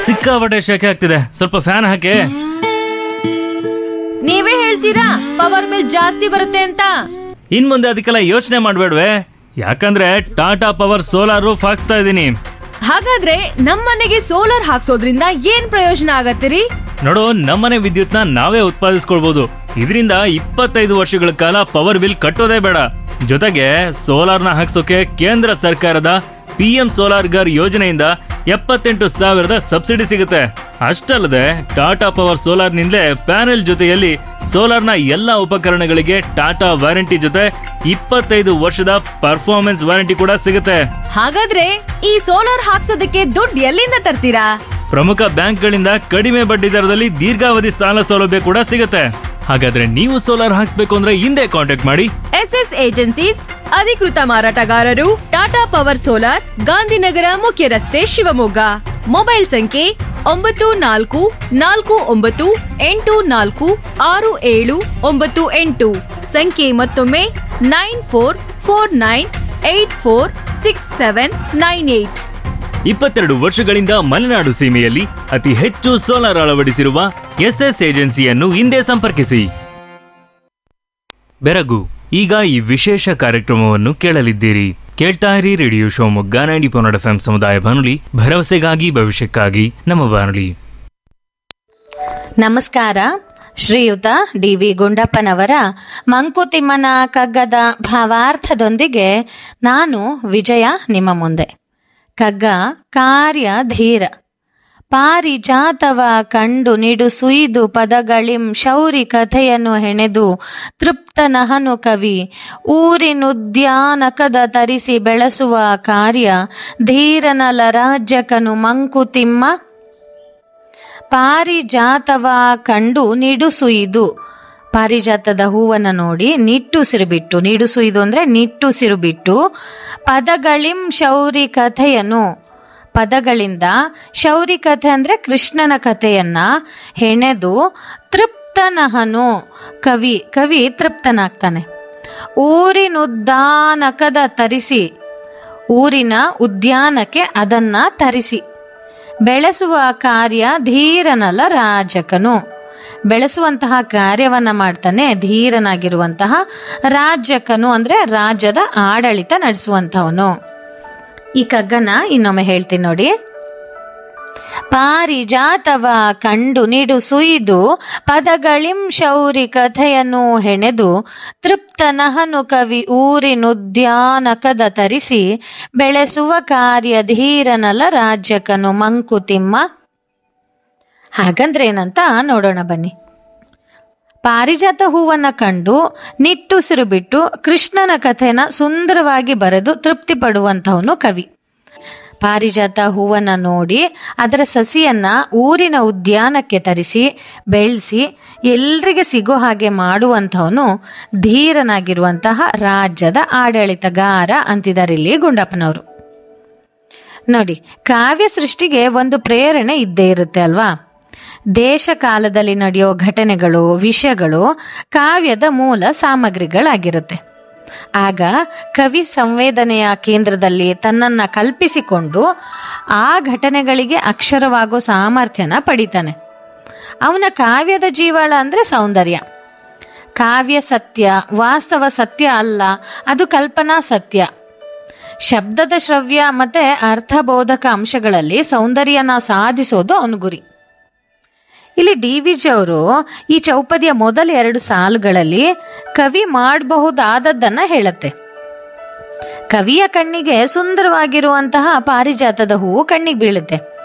ಸಿಕ್ಕಾಪಟ್ಟೆ ಶೆಕೆ ಆಗ್ತಿದೆ ಸ್ವಲ್ಪ ಫ್ಯಾನ್ ಹಾಕಿ ನೀವೇ ಹೇಳ್ತೀರಾ ಪವರ್ ಬಿಲ್ ಜಾಸ್ತಿ ಬರುತ್ತೆ ಅಂತ ಇನ್ ಮುಂದೆ ಅದಕ್ಕೆಲ್ಲ ಯೋಚನೆ ಮಾಡ್ಬೇಡ್ವೆ ಯಾಕಂದ್ರೆ ಟಾಟಾ ಪವರ್ ಸೋಲಾರ್ ರೂಫ್ ಹಾಕ್ಸ್ತಾ ಇದ್ದೀನಿ ಹಾಗಾದ್ರೆ ನಮ್ಮನೆಗೆ ಸೋಲಾರ್ ಹಾಕ್ಸೋದ್ರಿಂದ ಏನ್ ಪ್ರಯೋಜನ ಆಗತ್ತಿರಿ ನೋಡು ನಮ್ಮನೆ ವಿದ್ಯುತ್ನ ನಾವೇ ಉತ್ಪಾದಿಸ್ಕೊಳ್ಬಹುದು ಇದರಿಂದ ಇಪ್ಪತ್ತೈದು ವರ್ಷಗಳ ಕಾಲ ಪವರ್ ಬಿಲ್ ಕಟ್ಟೋದೇ ಬೇಡ ಜೊತೆಗೆ ಸೋಲಾರ್ನ ಹಾಕ್ಸೋಕೆ ಕೇಂದ್ರ ಸರ್ಕಾರದ ಪಿ ಎಂ ಸೋಲಾರ್ ಗರ್ ಯೋಜನೆಯಿಂದ ಎಪ್ಪತ್ತೆಂಟು ಸಾವಿರದ ಸಬ್ಸಿಡಿ ಸಿಗುತ್ತೆ ಅಷ್ಟಲ್ಲದೆ ಟಾಟಾ ಪವರ್ ಸೋಲಾರ್ನಿಂದಲೇ ಪ್ಯಾನೆಲ್ ಜೊತೆಯಲ್ಲಿ ಸೋಲಾರ್ನ ಎಲ್ಲ ಉಪಕರಣಗಳಿಗೆ ಟಾಟಾ ವಾರಂಟಿ ಜೊತೆ ಇಪ್ಪತ್ತೈದು ವರ್ಷದ ಪರ್ಫಾರ್ಮೆನ್ಸ್ ವಾರಂಟಿ ಕೂಡ ಸಿಗುತ್ತೆ ಹಾಗಾದ್ರೆ ಈ ಸೋಲಾರ್ ಹಾಕ್ಸೋದಕ್ಕೆ ದುಡ್ಡು ಎಲ್ಲಿಂದ ತರ್ತೀರಾ ಪ್ರಮುಖ ಬ್ಯಾಂಕ್ಗಳಿಂದ ಕಡಿಮೆ ಬಡ್ಡಿ ದರದಲ್ಲಿ ದೀರ್ಘಾವಧಿ ಸಾಲ ಸೌಲಭ್ಯ ಕೂಡ ಸಿಗುತ್ತೆ ಹಾಗಾದ್ರೆ ನೀವು ಸೋಲಾರ್ ಹಾಕ್ಸ್ಬೇಕು ಅಂದ್ರೆ ಹಿಂದೆ ಕಾಂಟ್ಯಾಕ್ಟ್ ಮಾಡಿ ಎಸ್ ಎಸ್ ಏಜೆನ್ಸೀಸ್ ಅಧಿಕೃತ ಮಾರಾಟಗಾರರು ಟಾಟಾ ಪವರ್ ಸೋಲಾರ್ ಗಾಂಧಿನಗರ ಮುಖ್ಯ ರಸ್ತೆ ಶಿವಮೊಗ್ಗ ಮೊಬೈಲ್ ಸಂಖ್ಯೆ ಒಂಬತ್ತು ನಾಲ್ಕು ನಾಲ್ಕು ಒಂಬತ್ತು ಎಂಟು ನಾಲ್ಕು ಆರು ಏಳು ಒಂಬತ್ತು ಎಂಟು ಸಂಖ್ಯೆ ಮತ್ತೊಮ್ಮೆ nine four four nine eight four six seven nine eight ಇಪ್ಪತ್ತೆರಡು ವರ್ಷಗಳಿಂದ ಮಲೆನಾಡು ಸೀಮೆಯಲ್ಲಿ ಅತಿ ಹೆಚ್ಚು ಸೋಲಾರ್ ಅಳವಡಿಸಿರುವ ಎಸ್ಎಸ್ ಏಜೆನ್ಸಿಯನ್ನು ಹಿಂದೆ ಸಂಪರ್ಕಿಸಿ ಬೆರಗು ಈಗ ಈ ವಿಶೇಷ ಕಾರ್ಯಕ್ರಮವನ್ನು ಕೇಳಲಿದ್ದೀರಿ ಕೇಳ್ತಾ ಇರಿ ರೇಡಿಯೋ ಶಿವಮೊಗ್ಗ ನೈಂಟಿ ಪೊನ್ನಡ ಎಫ್ ಸಮುದಾಯ ಬಾನುಲಿ ಭರವಸೆಗಾಗಿ ಭವಿಷ್ಯಕ್ಕಾಗಿ ನಮ್ಮ ಬಾನುಲಿ ನಮಸ್ಕಾರ ಶ್ರೀಯುತ ಡಿ ವಿ ಗುಂಡಪ್ಪನವರ ಮಂಕುತಿಮ್ಮನ ಕಗ್ಗದ ಭಾವಾರ್ಥದೊಂದಿಗೆ ನಾನು ವಿಜಯ ನಿಮ್ಮ ಮುಂದೆ ಕಗ್ಗ ಕಾರ್ಯ ಧೀರ ಪಾರಿಜಾತವ ಕಂಡು ನಿಡು ಸುಯ್ದು ಪದಗಳಿಂ ಶೌರಿ ಕಥೆಯನ್ನು ಹೆಣೆದು ತೃಪ್ತನಹನು ಕವಿ ಊರಿನುದ್ಯಾನಕದ ತರಿಸಿ ಬೆಳೆಸುವ ಕಾರ್ಯ ಧೀರನಲ ರಾಜ್ಯಕನು ಮಂಕುತಿಮ್ಮ ಪಾರಿಜಾತವ ಕಂಡು ನಿಡುಸುಯಿದು ಪಾರಿಜಾತದ ಹೂವನ್ನು ನೋಡಿ ನಿಟ್ಟುಸಿರು ಬಿಟ್ಟು ನಿಡುಸುಯಿದು ಅಂದ್ರೆ ನಿಟ್ಟುಸಿರು ಬಿಟ್ಟು ಪದಗಳಿಂ ಶೌರಿ ಕಥೆಯನ್ನು ಪದಗಳಿಂದ ಶೌರಿ ಕಥೆ ಅಂದ್ರೆ ಕೃಷ್ಣನ ಕಥೆಯನ್ನ ಹೆಣೆದು ತೃಪ್ತನಹನು ಕವಿ ಕವಿ ತೃಪ್ತನಾಗ್ತಾನೆ ಊರಿನುದ್ದಾನಕದ ತರಿಸಿ ಊರಿನ ಉದ್ಯಾನಕ್ಕೆ ಅದನ್ನ ತರಿಸಿ ಬೆಳೆಸುವ ಕಾರ್ಯ ಧೀರನಲ್ಲ ರಾಜಕನು ಬೆಳೆಸುವಂತಹ ಕಾರ್ಯವನ್ನ ಮಾಡ್ತಾನೆ ಧೀರನಾಗಿರುವಂತಹ ರಾಜಕನು ಅಂದ್ರೆ ರಾಜ್ಯದ ಆಡಳಿತ ನಡೆಸುವಂತವನು ಈ ಕಗ್ಗನ ಇನ್ನೊಮ್ಮೆ ಹೇಳ್ತೀನಿ ನೋಡಿ ಪಾರಿಜಾತವ ಕಂಡು ನಿಡು ಸುಯ್ದು ಪದಗಳಿಂ ಶೌರಿ ಕಥೆಯನ್ನು ಹೆಣೆದು ತೃಪ್ತನಹನು ಕವಿ ಊರಿನುದ್ಯಾನಕದ ತರಿಸಿ ಬೆಳೆಸುವ ಕಾರ್ಯ ಧೀರನಲ ರಾಜ್ಯಕನು ಮಂಕುತಿಮ್ಮ ಹಾಗಂದ್ರೆ ಏನಂತ ನೋಡೋಣ ಬನ್ನಿ ಪಾರಿಜಾತ ಹೂವನ್ನ ಕಂಡು ನಿಟ್ಟುಸಿರು ಬಿಟ್ಟು ಕೃಷ್ಣನ ಕಥೆನ ಸುಂದರವಾಗಿ ಬರೆದು ತೃಪ್ತಿ ಪಡುವಂತವನು ಕವಿ ಪಾರಿಜಾತ ಹೂವನ್ನ ನೋಡಿ ಅದರ ಸಸಿಯನ್ನ ಊರಿನ ಉದ್ಯಾನಕ್ಕೆ ತರಿಸಿ ಬೆಳೆಸಿ ಎಲ್ರಿಗೆ ಸಿಗೋ ಹಾಗೆ ಮಾಡುವಂಥವನು ಧೀರನಾಗಿರುವಂತಹ ರಾಜ್ಯದ ಆಡಳಿತಗಾರ ಅಂತಿದ್ದಾರೆ ಇಲ್ಲಿ ಗುಂಡಪ್ಪನವರು ನೋಡಿ ಕಾವ್ಯ ಸೃಷ್ಟಿಗೆ ಒಂದು ಪ್ರೇರಣೆ ಇದ್ದೇ ಇರುತ್ತೆ ಅಲ್ವಾ ದೇಶ ಕಾಲದಲ್ಲಿ ನಡೆಯೋ ಘಟನೆಗಳು ವಿಷಯಗಳು ಕಾವ್ಯದ ಮೂಲ ಸಾಮಗ್ರಿಗಳಾಗಿರುತ್ತೆ ಆಗ ಕವಿ ಸಂವೇದನೆಯ ಕೇಂದ್ರದಲ್ಲಿ ತನ್ನನ್ನ ಕಲ್ಪಿಸಿಕೊಂಡು ಆ ಘಟನೆಗಳಿಗೆ ಅಕ್ಷರವಾಗೋ ಸಾಮರ್ಥ್ಯನ ಪಡಿತಾನೆ ಅವನ ಕಾವ್ಯದ ಜೀವಾಳ ಅಂದ್ರೆ ಸೌಂದರ್ಯ ಕಾವ್ಯ ಸತ್ಯ ವಾಸ್ತವ ಸತ್ಯ ಅಲ್ಲ ಅದು ಕಲ್ಪನಾ ಸತ್ಯ ಶಬ್ದದ ಶ್ರವ್ಯ ಮತ್ತೆ ಅರ್ಥಬೋಧಕ ಅಂಶಗಳಲ್ಲಿ ಸೌಂದರ್ಯನ ಸಾಧಿಸೋದು ಅವನ ಗುರಿ ಇಲ್ಲಿ ಡಿ ವಿಜಿ ಅವರು ಈ ಚೌಪದಿಯ ಮೊದಲ ಎರಡು ಸಾಲುಗಳಲ್ಲಿ ಕವಿ ಮಾಡಬಹುದಾದದ್ದನ್ನ ಹೇಳುತ್ತೆ ಕವಿಯ ಕಣ್ಣಿಗೆ ಸುಂದರವಾಗಿರುವಂತಹ ಪಾರಿಜಾತದ ಹೂವು ಕಣ್ಣಿಗೆ ಬೀಳುತ್ತೆ